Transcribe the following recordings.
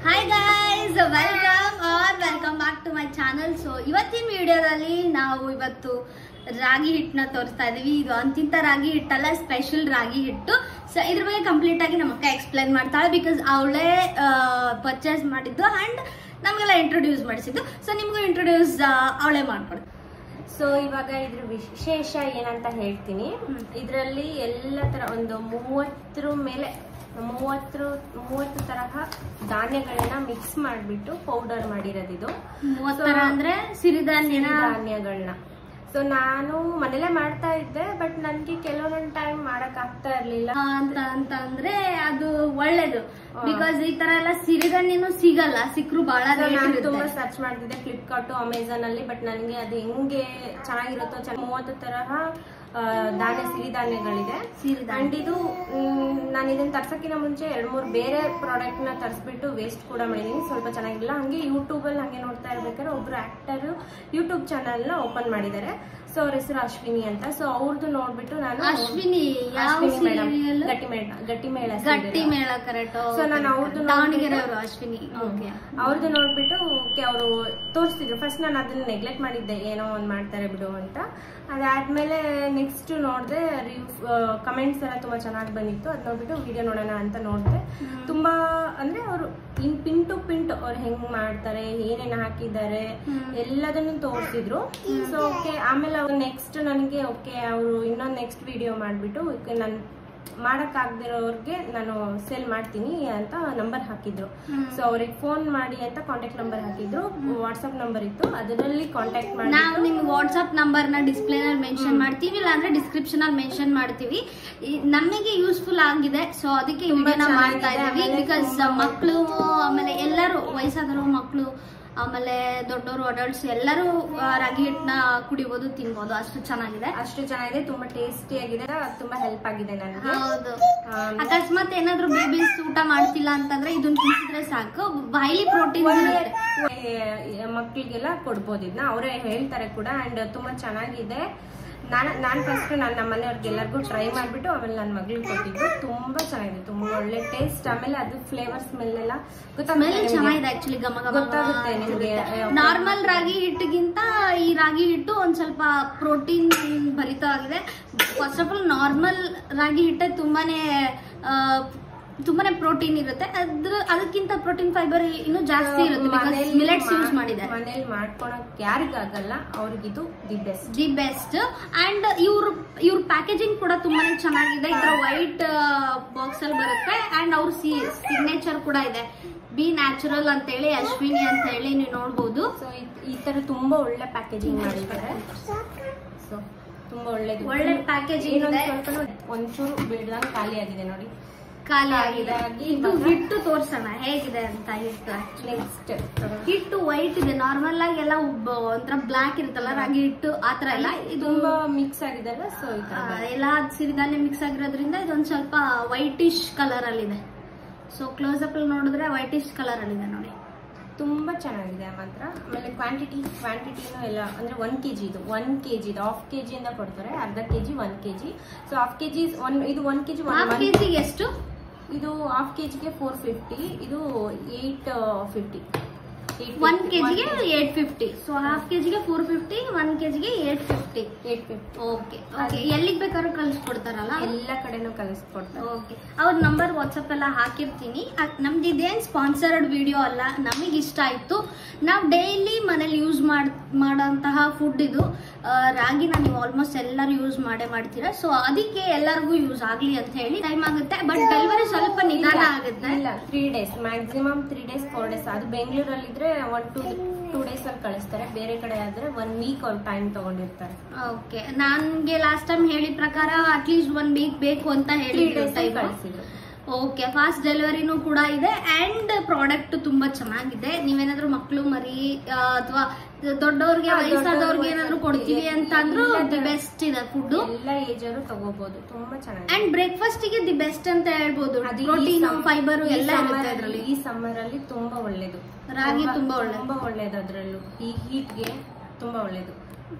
Hi guys welcome or welcome back to my channel so ಇವತ್ತಿನ ವಿಡಿಯೋದಲ್ಲಿ ನಾವು ಇವತ್ತು ರಾಗಿ ಹಿಟ್ಟನ್ನ ತೋರಿಸ್ತಾ ಇದೀವಿ ಇದು ಅಂತಿಂತ ರಾಗಿ ಹಿಟ್ಟಲ್ಲ ಸ್ಪೆಷಲ್ ರಾಗಿ ಹಿಟ್ಟು ಸೊ ಇದ್ರ ಬಗ್ಗೆ ಕಂಪ್ಲೀಟ್ ಆಗಿ ನಮ್ಮ ಅಕ್ಕ ಎಕ್ಸ್ಪ್ಲೈನ್ ಮಾಡ್ತಾಳೆ ಬಿಕಾಸ್ ಅವಳೇ ಪರ್ಚೇಸ್ ಮಾಡಿದ್ದು ಅಂಡ್ ನಮಗೆಲ್ಲ ಇಂಟ್ರೊಡ್ಯೂಸ್ ಮಾಡಿಸಿದ್ದು ಸೊ ನಿಮಗೂ ಇಂಟ್ರೊಡ್ಯೂಸ್ ಅವಳೇ ಮಾಡ್ಕೊಡು ಸೊ ಇವಾಗ ಇದ್ರ ವಿಶೇಷ ಏನಂತ ಹೇಳ್ತೀನಿ ಹ್ಮ್. ಇದರಲ್ಲಿ ಎಲ್ಲ ತರ ಒಂದು ಮೂವತ್ತರ ಮೇಲೆ ಮೂವತ್ತರ ಮೂವತ್ತು ತರಹ ಧಾನ್ಯಗಳನ್ನ ಮಿಕ್ಸ್ ಮಾಡಿಬಿಟ್ಟು ಪೌಡರ್ ಮಾಡಿರೋದಿದು ಮೂವತ್ತರ ಅಂದ್ರೆ ಸಿರಿಧಾನ್ಯನ ಧಾನ್ಯಗಳನ್ನ ಸೊ ನಾನು ಮನೇಲೆ ಮಾಡ್ತಾ ಇದ್ದೆ ಬಟ್ ನನ್ಗೆ ಕೆಲವೊಂದೊಂದು ಟೈಮ್ ಮಾಡಕ್ ಆಗ್ತಾ ಇರ್ಲಿಲ್ಲ ಅಂತ ಅಂತ ಅಂದ್ರೆ ಅದು ಒಳ್ಳೇದು ಹಾ. ಬಿಕಾಸ್ ಈ ತರ ಎಲ್ಲ ಸಿರಿಧಾನ್ಯನೂ ಸಿಗಲ್ಲ ಸಿಕ್ರು ಬಹಳ So, rate ನಾನು ಇರುತ್ತೆ. ತುಂಬಾ ಸರ್ಚ್ ಮಾಡ್ತಿದ್ದೆ ಫ್ಲಿಪ್ಕಾರ್ಟ್ ಅಮೆಝಾನ್ ಅಲ್ಲಿ ಬಟ್ ನನಗೆ ಅದು ಹೆಂಗೆ ಚೆನ್ನಾಗಿರುತ್ತೋ ಚೆನ್ನ- ಮೂವತ್ತು ತರಹ ಆ, ಧಾನ್ಯ ಸಿರಿಧಾನ್ಯಗಳಿದೆ ಸಿರಿಧಾನ್ಯ. ಅಂಡ್ ಇದು ಮ್, ನಾನು ಇದನ್ನ ತರ್ಸಕ್ಕಿಂತ ಮುಂಚೆ ಎರಡ್ ಮೂರ್ ಬೇರೆ ಪ್ರಾಡಕ್ಟ್ ನ ತರಿಸ್ಬಿಟ್ಟು ವೇಸ್ಟ್ ಕೂಡ ಮಾಡಿದೀನಿ ಸ್ವಲ್ಪ ಚೆನ್ನಾಗಿಲ್ಲ ಹಂಗೆ ಯೂಟ್ಯೂಬ್ ಅಲ್ಲಿ ಹಂಗೆ ನೋಡ್ತಾ ಇರ್ಬೇಕಾದ್ರೆ ಒಬ್ರು ಆಕ್ಟರ್ ಯೂಟ್ಯೂಬ್ ಚಾನಲ್ ನ ಓಪನ್ ಮಾಡಿದ್ದಾರೆ ಸೊ ಅವ್ರ ಹೆಸರು ಅಶ್ವಿನಿ ಅಂತ ಸೊ ಅವ್ರದ್ದು ನೋಡ್ಬಿಟ್ಟು ನಾನು ಅಶ್ವಿನಿ ಯಾವ ಅಶ್ವಿನಿ ಮೇಡಮ್ serial? ಗಟ್ಟಿ ಮೇಳ ಗಟ್ಟಿ ಮೇಳ ಗಟ್ಟಿ serial. ಮೇಳ ಕರೆಕ್ಟ್ So, ನಾನು ಅವ್ರ್ದು ದಾವಣಗೆರೆ ನೋಡ್ಬಿಟ್ಟು- ಅವರು ಅಶ್ವಿನಿ ಓಕೆ ಅವ್ರದ್ದು ನೋಡ್ಬಿಟ್ಟು ಓಕೆ ಅವರು ತೋರಿಸ್ತಿದ್ರು ಫಸ್ಟ್ ನಾನು ಅದನ್ನ ನೆಗ್ಲೆಕ್ಟ್ ಮಾಡಿದ್ದೆ ಏನೋ ಒಂದ್ ಮಾಡ್ತಾರೆ ಬಿಡು ಅಂತ ಅದಾದ್ಮೇಲೆ ನೆಕ್ಸ್ಟ್ ನೋಡಿದೆ ರಿವ್ಯೂ ಕಮೆಂಟ್ಸ್ ಎಲ್ಲ ತುಂಬಾ ಚೆನ್ನಾಗಿ ಬಂದಿತ್ತು ಅದ್ ನೋಡ್ಬಿಟ್ಟು ವಿಡಿಯೋ ನೋಡೋಣ ಅಂತ ನೋಡಿದೆ ತುಂಬಾ ಅಂದ್ರೆ ಅವರು ಇನ್ ಪಿನ್ ಟು ಪಿಂಟ್ ಅವ್ರು ಹೆಂಗ್ ಮಾಡ್ತಾರೆ ಏನೇನ್ ಹಾಕಿದ್ದಾರೆ ಹ್ಮ್. ಎಲ್ಲದನ್ನು ತೋರಿಸಿದ್ರು ಸೊ ಓಕೆ ಆಮೇಲೆ ಅವ್ರು ನೆಕ್ಸ್ಟ್ ನನಗೆ ಓಕೆ ಅವರು ಇನ್ನೊಂದು ನೆಕ್ಸ್ಟ್ ವಿಡಿಯೋ ಮಾಡ್ಬಿಟ್ಟು ನಾನು ಮಾಡಕ್ ಆಗ್ದಿರೋರ್ಗೆ ನಾನು ಸೇಲ್ ಮಾಡ್ತೀನಿ ಅಂತ ನಂಬರ್ ಹಾಕಿದ್ರು ಹ್ಮ್. ಸೊ ಅವ್ರಿಗೆ ಫೋನ್ ಮಾಡಿ ಅಂತ ಕಾಂಟ್ಯಾಕ್ಟ್ ನಂಬರ್ ಹಾಕಿದ್ರು ವಾಟ್ಸ್ಆಪ್ ನಂಬರ್ ಇತ್ತು ಅದರಲ್ಲಿ ಕಾಂಟ್ಯಾಕ್ಟ್ ಮಾಡಿ ನಾವು ನಿಮ್ಗೆ ವಾಟ್ಸ್ಆಪ್ ನಂಬರ್ ನ ಡಿಸ್ಪ್ಲೇ ನಲ್ಲಿ ಮೆನ್ಷನ್ ಮಾಡ್ತೀವಿ ಇಲ್ಲ ಅಂದ್ರೆ ಡಿಸ್ಕ್ರಿಪ್ಷನ್ ಅಲ್ಲಿ ಮೆನ್ಷನ್ ಮಾಡ್ತೀವಿ ಈ- ನಮಗೆ ಯೂಸ್ಫುಲ್ ಆಗಿದೆ ಸೊ ಅದಕ್ಕೆ ತುಂಬಾ ವಿಡಿಯೋನ ಮಾಡ್ತಾ ಚೆನ್ನಾಗಿದೆ. ಇದೀವಿ ಆಮೇಲೆ ಬಿಕಾಸ್ ತುಂಬಾ ಮಕ್ಕಳು ಆಮೇಲೆ ಎಲ್ಲರೂ ವಯಸ್ಸಾದವರು ಮಕ್ಕಳು ಆಮೇಲೆ ದೊಡ್ಡವರು ಅಡಲ್ಟ್ಸ್ ಎಲ್ಲರೂ ಆ, ರಾಗಿ ಹಿಟ್ಟನ್ನ ಕುಡಿಬೋದು ತಿನ್ಬೋದು ಅಷ್ಟು ಚೆನ್ನಾಗಿದೆ ಅಷ್ಟು ಚೆನ್ನಾಗಿದೆ ತುಂಬಾ ಟೇಸ್ಟಿ ಆಗಿದೆ ತುಂಬಾ ಹೆಲ್ಪ್ ಆಗಿದೆ ನನಗೆ ಹೌದು ಆಮ್, ಅಕಸ್ಮಾತ್ ಏನಾದ್ರು ಬೇಬೀಸ್ ಊಟ ಮಾಡ್ತಿಲ್ಲ ಅಂತಂದ್ರೆ ಇದನ್ನ ತಿನ್ಸಿದ್ರೆ ಸಾಕು ಹೈಲಿ ಪ್ರೋಟೀನ್ ಒಳ್ಳೆ ಇರುತ್ತೆ ಏ, ಮಕ್ಳಿಗೆಲ್ಲ ಕೊಡ್ಬೋದು ಇದನ್ನ ಅವರೇ ಹೇಳ್ತಾರೆ ಕೂಡ ಅಂಡ್ ತುಂಬಾ ಚೆನ್ನಾಗಿದೆ ನಾನು ನಾನು ಫಸ್ಟ್ ನಾನು ನಮ್ಮ ಮನೆಯವ್ರಿಗೆ ಎಲ್ಲರಿಗೂ ಟ್ರೈ ಮಾಡ್ಬಿಟ್ಟು ಆಮೇಲೆ ನನ್ನ ಮಗಳಿಗೆ ಕೊಟ್ಟಿದ್ದು ತುಂಬಾ ಚೆನ್ನಾಗಿದೆ ತುಂಬಾ ಒಳ್ಳೆ ಟೇಸ್ಟ್ ಆಮೇಲೆ ಅದು ಫ್ಲೇವರ್ ಸ್ಮೆಲ್ ಎಲ್ಲ ಸ್ಮೆಲ್ ಚೆನ್ನಾಗಿದೆ ಆಕ್ಚುಲಿ ಘಮ ಘಮ ಗೊತ್ತಾಗುತ್ತೆ ನಿಮ್ಗೆ. ನಾರ್ಮಲ್ ರಾಗಿ ಹಿಟ್ಟಿಗಿಂತ ಈ ರಾಗಿ ಹಿಟ್ಟು ಒಂದ್ ಸ್ವಲ್ಪ ಪ್ರೋಟೀನ್ ಭರಿತವಾಗಿದೆ ಫಸ್ಟ್ ಆಫ್ ಆಲ್ ನಾರ್ಮಲ್ ರಾಗಿ ಹಿಟ್ಟೆ ತುಂಬಾನೇ ಆ, ತುಂಬಾನೇ ಪ್ರೋಟೀನ್ ಇರುತ್ತೆ ಅದ್ರ ಅದಕ್ಕಿಂತ ಪ್ರೋಟೀನ್ ಫೈಬರ್ ಇನ್ನೂ ಜಾಸ್ತಿ ಇರುತ್ತೆ ಮಿಲೆಟ್ಸ್ ಯೂಸ್ ಮಾಡಿದ್ದಾರೆ ಮನೇಲಿ ಮಾಡ್ಕೊಳಕ್ ಯಾರಿಗಾಗಲ್ಲ ಅವ್ರಿಗಿದು the best the best and ಇವ್ರ ಇವ್ರ ಪ್ಯಾಕೇಜಿಂಗ್ ಕೂಡ ತುಂಬಾನೇ ಚೆನ್ನಾಗಿದೆ ಈ ತರ ವೈಟ್ ಬಾಕ್ಸ್ ಅಲ್ಲಿ ಬರುತ್ತೆ ಅಂಡ್ ಅವ್ರ ಸಿಗ್ನೇಚರ್ ಕೂಡ ಇದೆ ಬಿ ನ್ಯಾಚುರಲ್ ಅಂತ ಹೇಳಿ ಅಶ್ವಿನಿ ಅಂತ ಹೇಳಿ ನೀವು ನೋಡ್ಬೋದು ಸೊ ಈ ತರ ತುಂಬಾ ಒಳ್ಳೆ ಪ್ಯಾಕೇಜಿಂಗ್ ಮಾಡಿದ್ದಾರೆ ಸೊ ತುಂಬಾ ಒಳ್ಳೇದು ಒಳ್ಳೆ packaging ಇನ್ನೊಂದ್ ಇದೆ. ಸ್ವಲ್ಪ ಒಂಚೂರು ಬಿಡ್ದಂಗ್ ಖಾಲಿ ಆಗಿದೆ ನೋಡಿ ಖಾಲಿ ಆಗಿದೆ ಆಗಿ ಇದು ಇವಾಗ- ಹಿಟ್ಟು ತೋರ್ಸೋಣ ಹೇಗಿದೆ ಅಂತ ಹಿಟ್ಟು ನೆಕ್ಸ್ಟ್ ಹಿಟ್ಟು ವೈಟ್ ಇದೆ ನಾರ್ಮಲ್ ಆಗಿ ಎಲ್ಲ ಉಬ್ಬ- ಒಂಥರ ಬ್ಲಾಕ್ ಇರುತ್ತಲ್ಲ ರಾಗಿ ಹಿಟ್ಟು ಆತರ ಎಲ್ಲ ಇದು ತುಂಬಾ ಮಿಕ್ಸ್ ಆಗಿದೆಲ್ಲ ಸೊ ಈ ಆ, ತರ ಎಲ್ಲ ಸಿರಿಧಾನ್ಯ ಮಿಕ್ಸ್ ಆಗಿರೋದ್ರಿಂದ ಇದೊಂದ್ ಸ್ವಲ್ಪ ವೈಟಿಶ್ ಕಲರ್ ಅಲ್ಲಿ ಇದೆ ಸೊ ಕ್ಲೋಸ್ ಅಪ್ ಅಲ್ಲಿ ನೋಡಿದ್ರೆ ವೈಟಿಶ್ ಕಲರ್ ಅಲ್ಲಿ ಇದೆ ನೋಡಿ ತುಂಬಾ ಚೆನ್ನಾಗಿದೆ ಮಾತ್ರ ಆಮೇಲೆ ಕ್ವಾಂಟಿಟಿ ಕ್ವಾಂಟಿಟಿನೂ ಎಲ್ಲ ಅಂದ್ರೆ ಒನ್ ಕೆ ಜಿ ಇದು ಒನ್ ಕೆ ಜಿ ಇದು ಹಾಫ್ ಕೆ ಇಂದ ಕೊಡ್ತಾರೆ ಅರ್ಧ K G one K G so half K G one ಇದು ಒನ್ ಕೆ ಜಿ ಹಾಫ್ ಕೆಜಿಗೆ ಎಷ್ಟು ಇದು ಹಾಫ್ ಕೆ ಜಿಗೆ ಫೋರ್ ಫಿಫ್ಟಿ ಇದು ಏಟ್ ಫಿಫ್ಟಿ ಒನ್ ಕೆಜಿಗೆ ಏಟ್ ಫಿಫ್ಟಿ ಸೊ ಹಾಫ್ ಕೆಜಿಗೆ ಫೋರ್ ಫಿಫ್ಟಿ ಒನ್ ಕೆಜಿಗೆ eight fifty eight fifty okay okay ಎಲ್ಲಿಗೆ ಬೇಕಾದ್ರೂ ಕಳಿಸ್ಕೊಡ್ತಾರಲ್ಲ ಎಲ್ಲ ಕಡೆನೂ ಕಲಿಸ್ಕೊಡ್ತಾರೆ ಓಕೆ ಅವ್ರ ನಂಬರ್ ವಾಟ್ಸಪ್ ಎಲ್ಲ ಹಾಕಿರ್ತೀನಿ ಅದ್- ನಮ್ದು ಇದೇನು ಸ್ಪಾನ್ಸರ್ಡ್ ವಿಡಿಯೋ ಅಲ್ಲ ನಮಗೆ ಇಷ್ಟ ಆಯ್ತು ನಾವು ಡೈಲಿ ಮನೇಲಿ ಯೂಸ್ ಮಾಡ್ ಮಾಡೋಂತಹ ಫುಡ್ ಇದು ಆ, ರಾಗಿನ ನೀವು ಆಲ್ಮೋಸ್ಟ್ ಎಲ್ಲರೂ ಯೂಸ್ ಮಾಡೇ ಮಾಡ್ತೀರಾ ಸೊ ಅದಕ್ಕೆ ಎಲ್ಲರಿಗೂ ಯೂಸ್ ಆಗ್ಲಿ ಅಂತ ಹೇಳಿ ಟೈಮ್ ಆಗುತ್ತೆ ಬಟ್ ಡೆಲಿವರಿ ಸ್ವಲ್ಪ ನಿಧಾನ ಆಗುತ್ತೆ ಇಲ್ಲ three days maximum three days four days ಅದು ಬೆಂಗಳೂರಲ್ಲಿ ಇದ್ರೆ ಒನ್ ಟೂ ಟೂ ಡೇಸ್ ಅಲ್ಲಿ ಕಳಿಸ್ತಾರೆ ಬೇರೆ ಕಡೆ ಆದ್ರೆ ಒನ್ ವೀಕ್ ಅವ್ರು ಟೈಮ್ ತಗೊಂಡಿರ್ತಾರೆ ಓಕೆ ನನ್ಗೆ ಲಾಸ್ಟ್ ಟೈಮ್ ಹೇಳಿದ ಪ್ರಕಾರ ಅಟ್ಲೀಸ್ಟ್ ಒನ್ ವೀಕ್ ಬೇಕು ಅಂತ ತ್ರೀ ಹೇಳಿದ್ರು ಡೇಸ್ ಟೈಮ್ ಕಳಿಸಿದ್ರು ಓಕೆ ಫಾಸ್ಟ್ ಡೆಲಿವರಿನೂ ಕೂಡ ಇದೆ ಅಂಡ್ ಪ್ರಾಡಕ್ಟ್ ತುಂಬಾ ಚೆನ್ನಾಗಿದೆ ನೀವೇನಾದ್ರೂ ಮಕ್ಕಳು ಮರಿ ಅಥವಾ ದೊಡ್ಡವ್ರಿಗೆ ಹಾ, ವಯಸ್ಸಾದವ್ರಿಗೆ ದೊಡ್ಡವ್ರಿಗೆ ಏನಾದ್ರು ಕೊಡ್ತೀವಿ ಅಂತ ಅಂದ್ರೂ ಎಲ್ಲ ದಿ ತರ- ಬೆಸ್ಟ್ ಇದೆ ಫುಡ್ ಎಲ್ಲ ಏಜ್ ಅವರು ತಗೋಬಹುದು ತುಂಬಾ ಚೆನ್ನಾಗಿದೆ ಅಂಡ್ ಬ್ರೇಕ್ಫಾಸ್ಟ್ ಗೆ ದಿ ಬೆಸ್ಟ್ ಅಂತ ಹೇಳ್ಬೋದು ಅದು ಈ ಪ್ರೋಟೀನ್ ಸಮ್- ಫೈಬರ್ ಈ ಎಲ್ಲ summer ಇರುತ್ತೆ ಅಲ್ಲಿ- ಅದರಲ್ಲಿ ಈ ಸಮ್ಮರ್ ಅಲ್ಲಿ ತುಂಬಾ ಒಳ್ಳೇದು ರಾಗಿ ತುಂಬಾ ಒಳ್ಳೇದು. ತುಂಬಾ ಒಳ್ಳೇದು ಅದ್ರಲ್ಲೂ ಈ ಹೀಟ್ಗೆ ತುಂಬಾ ಒಳ್ಳೇದು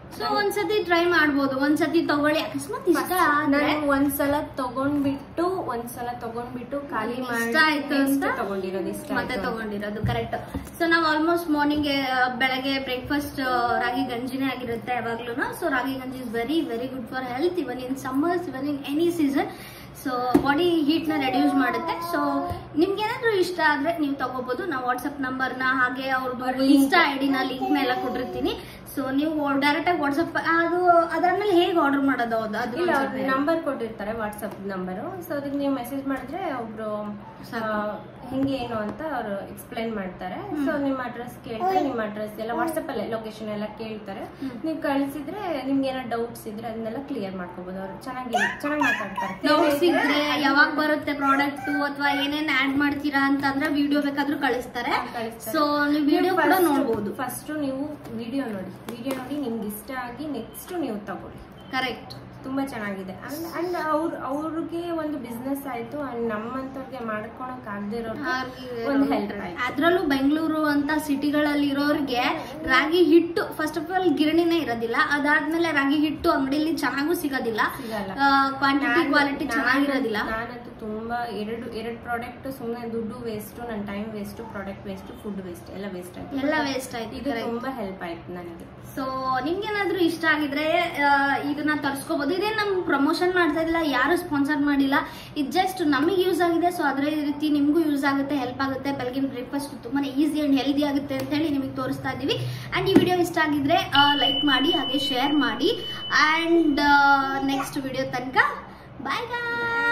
ಸೊ ಒಂದ್ಸತಿ ಟ್ರೈ ಮಾಡ್ಬೋದು ಒಂದ್ಸತಿ ತಗೊಳ್ಳಿ ಅಕಸ್ಮಾತ್ ಇಷ್ಟ ಆದ್ರೆ ನಾನು ಒಂದ್ಸಲ ತಗೊಂಡ್ಬಿಟ್ಟು ಒಂದ್ಸಲ ತಗೊಂಡ್ಬಿಟ್ಟು ಖಾಲಿ ಇಷ್ಟ ಮಾಡಿ ಆಯ್ತು next ಅಂತ ತಗೊಂಡಿರೋದು ಇಷ್ಟ ಮತ್ತೆ ಆಯ್ತು ಅಂತ. ತಗೊಂಡಿರೋದು ಕರೆಕ್ಟ್ ಸೊ ನಾವು ಆಲ್ಮೋಸ್ಟ್ ಮಾರ್ನಿಂಗ್ ಬೆಳಗ್ಗೆ ಬ್ರೇಕ್ಫಾಸ್ಟ್ ರಾಗಿ ಗಂಜಿನೇ ಆಗಿರುತ್ತೆ ಯಾವಾಗ್ಲೂ so ragi ganji is very very good for health even in summers even in any season so body heat ನ ರೆಡ್ಯೂಸ್ ಮಾಡುತ್ತೆ ಸೊ ನಿಮ್ಗೆ ಏನಾದ್ರು ಇಷ್ಟ ಆದ್ರೆ ನೀವು ತಗೋಬಹುದು ನಾವು ವಾಟ್ಸ್ಆಪ್ ನಂಬರ್ನ ಹಾಗೆ ಅವ್ರದ್ದು Link. ಇನ್ಸ್ಟಾ ಐಡಿನ ಲಿಂಕ್ ನ ಎಲ್ಲ ಕೊಟ್ಟಿರ್ತೀನಿ ಸೊ ನೀವು ಡೈರೆಕ್ಟ್ ಆಗಿ ವಾಟ್ಸ್ಆಪ್ ಅದು ಅದಾದ್ಮೇಲೆ ಹೇಗೆ ಆರ್ಡರ್ ಮಾಡೋದು ಅದು ಅದು ಇಲ್ಲ ಒಂದ್ ಸ್ವಲ್ಪ ನಂಬರ್ ಕೊಟ್ಟಿರ್ತಾರೆ ವಾಟ್ಸಪ್ ನಂಬರು ಸೊ ಅದಕ್ಕೆ ನೀವು ಮೆಸೇಜ್ ಮಾಡಿದ್ರೆ ಒಬ್ರು ಸಾಕು. ಆ, ಹೆಂಗೆ ಏನು ಅಂತ ಅವರು ಎಕ್ಸ್ಪ್ಲೈನ್ ಮಾಡ್ತಾರೆ ಸೊ ನಿಮ್ಮ ಅಡ್ರೆಸ್ ಕೇಳ್ತಾರೆ ನಿಮ್ಮ ಅಡ್ರೆಸ್ ಎಲ್ಲ ವಾಟ್ಸಪ್ ಅಲ್ಲೇ ಲೊಕೇಶನ್ ಎಲ್ಲ ಕೇಳ್ತಾರೆ ಹ್ಮ್. ನೀವು ಕಳಿಸಿದ್ರೆ ನಿಮ್ಗೆ ಏನೋ ಡೌಟ್ಸ್ ಇದ್ರೆ ಅದನ್ನೆಲ್ಲ ಕ್ಲಿಯರ್ ಮಾಡ್ಕೋಬಹುದು ಅವ್ರು ಚೆನ್ನಾಗಿ ಚೆನ್ನಾಗಿ ಮಾತಾಡ್ತಾರೆ ಡೌಟ್ಸ್ ಇದ್ರೆ ಯಾವಾಗ ಬರುತ್ತೆ ಪ್ರಾಡಕ್ಟ್ ಅಥವಾ ಏನೇನ್ ಆಡ್ ಮಾಡ್ತೀರಾ ಅಂತಂದ್ರೆ ವಿಡಿಯೋ ಬೇಕಾದ್ರೂ ಕಳಿಸ್ತಾರೆ ಸೊ ನೀವು ವಿಡಿಯೋ ಕೂಡ ನೋಡ್ಬೋದು ಫಸ್ಟ್ ನೀವು ವಿಡಿಯೋ ನೋಡಿ ವಿಡಿಯೋ ನೋಡಿ ನಿಮ್ಗೆ ಇಷ್ಟ ಆಗಿ ನೆಕ್ಸ್ಟ್ ನೀವು ತಗೊಳ್ಳಿ ಕರೆಕ್ಟ್ ತುಂಬಾ ಚೆನ್ನಾಗಿದೆ ಅಂಡ್ ಅಂಡ್ ಅವ್ರ ಅವ್ರಿಗೆ ಒಂದು ಬಿಸ್ನೆಸ್ ಆಯ್ತು ಅಂಡ್ ನಮ್ಮಂತವ್ರಿಗೆ ಮಾಡ್ಕೊಳಕ್ ಆಗದೆ ಒಂದು ಹೆಲ್ಪ್ ಆಯ್ತು ಅದ್ರಲ್ಲೂ ಬೆಂಗಳೂರು ಅಂತ ಸಿಟಿಗಳಲ್ಲಿ ಇರೋರಿಗೆ ರಾಗಿ ಹಿಟ್ಟು ಫಸ್ಟ್ ಆಫ್ ಆಲ್ ಗಿರಣಿನೇ ಇರೋದಿಲ್ಲ ಅದಾದ್ಮೇಲೆ ರಾಗಿ ಹಿಟ್ಟು ಅಂಗಡಿಲಿ ಚೆನ್ನಾಗೂ ಸಿಗೋದಿಲ್ಲ ಸಿಗಲ್ಲ ಕ್ವಾಂಟಿಟಿ ನಾನ್- ಕ್ವಾಲಿಟಿ ನಾನ್- ಚೆನ್ನಾಗಿರೋದಿಲ್ಲ ನಾನಂತೂ ತುಂಬಾ ಎರಡು ಎರಡು ಪ್ರಾಡಕ್ಟ್ ಸುಮ್ಮನೆ ದುಡ್ಡು ವೇಸ್ಟ್ ನನ್ನ time waste product waste food waste ಎಲ್ಲ ವೇಸ್ಟ್ ಆಯ್ತು ಎಲ್ಲ ವೇಸ್ಟ್ ಆಯ್ತು ಇದು correct. ತುಂಬಾ ಹೆಲ್ಪ್ ಆಯ್ತು ನನಗೆ ಸೊ ನಿಮ್ಗೇನಾದ್ರೂ ಇಷ್ಟ ಆಗಿದ್ರೆ ಆ, ಇದನ್ನ ತರಿಸ್ಕೋಬಹುದು ಇದೇ ನಮ್ ಪ್ರಮೋಷನ್ ಮಾಡ್ತಾ ಇಲ್ಲ ಯಾರು ಸ್ಪಾನ್ಸರ್ ಮಾಡಿಲ್ಲ ಇದು ಜಸ್ಟ್ ನಮಗೆ ಯೂಸ್ ಆಗಿದೆ ಸೊ ಅದೇ ರೀತಿ ನಿಮ್ಗೂ ಯೂಸ್ ಆಗುತ್ತೆ ಹೆಲ್ಪ್ ಆಗುತ್ತೆ ಬೆಳಗಿನ ಬ್ರೇಕ್ಫಾಸ್ಟ್ ತುಂಬಾನೇ ಈಸಿ ಅಂಡ್ ಹೆಲ್ದಿ ಆಗುತ್ತೆ ಅಂತ ಹೇಳಿ ನಿಮಗೆ ತೋರಿಸ್ತಾ ಇದೀವಿ ಅಂಡ್ ಈ ವಿಡಿಯೋ ಇಷ್ಟ ಆಗಿದ್ರೆ ಲೈಕ್ ಮಾಡಿ ಹಾಗೆ ಶೇರ್ ಮಾಡಿ ಅಂಡ್ ನೆಕ್ಸ್ಟ್ ವಿಡಿಯೋ ತನಕ ಬಾಯ್ ಬಾಯ್